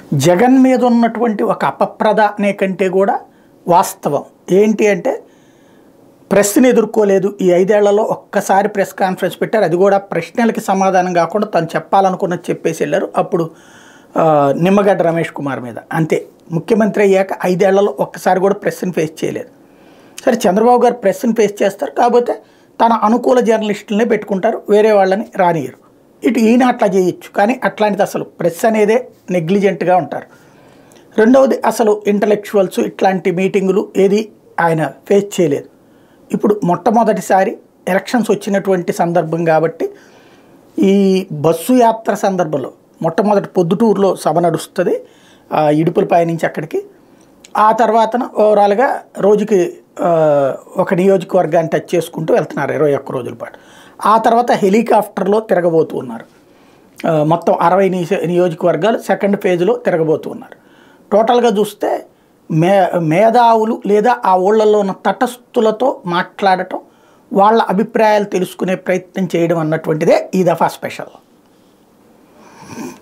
జగన్ మీద ఉన్నటువంటి ఒక అపప్రద అనే కంటే కూడా వాస్తవం ఏంటి అంటే ప్రెస్ని ఎదుర్కోలేదు ఈ ఐదేళ్లలో ఒక్కసారి ప్రెస్ కాన్ఫరెన్స్ పెట్టారు అది కూడా ప్రశ్నలకి సమాధానం కాకుండా తను చెప్పాలనుకున్నది చెప్పేసి వెళ్ళారు అప్పుడు ఆ, నిమ్మగడ్డ రమేష్ కుమార్ మీద అంతే ముఖ్యమంత్రి అయ్యాక ఐదేళ్లలో ఒక్కసారి కూడా ప్రెస్ని ఫేస్ చేయలేదు సరే చంద్రబాబు గారు ప్రెస్ని ఫేస్ చేస్తారు కాకపోతే తన అనుకూల జర్నలిస్టులనే పెట్టుకుంటారు వేరే వాళ్ళని రానియరు ఇటు ఈయన అట్లా చేయొచ్చు కానీ అట్లాంటిది అసలు ప్రెస్ అనేదే నెగ్లిజెంట్గా ఉంటారు రెండవది అసలు ఇంటలెక్చువల్స్ ఇట్లాంటి మీటింగులు ఏది ఆయన ఫేస్ చేయలేదు ఇప్పుడు మొట్టమొదటిసారి ఎలక్షన్స్ వచ్చినటువంటి సందర్భం కాబట్టి ఈ బస్సు యాత్ర సందర్భంలో మొట్టమొదటి పొద్దుటూరులో సభ నడుస్తుంది ఆ, ఇడుపులపై నుంచి అక్కడికి ఆ తర్వాతన ఓవరాల్గా రోజుకి ఆ, ఒక నియోజకవర్గాన్ని టచ్ చేసుకుంటూ వెళ్తున్నారు ఇరవై ఒక్క రోజుల పాటు ఆ తర్వాత హెలికాప్టర్లో తిరగబోతూ ఉన్నారు ఆ, మొత్తం అరవై నియోజ- నియోజకవర్గాలు సెకండ్ ఫేజ్లో తిరగబోతూ ఉన్నారు టోటల్గా చూస్తే మే మేధావులు లేదా ఆ ఊళ్ళల్లో ఉన్న తటస్థులతో మాట్లాడటం వాళ్ళ అభిప్రాయాలు తెలుసుకునే ప్రయత్నం చేయడం అన్నటువంటిదే ఈ దఫా స్పెషల్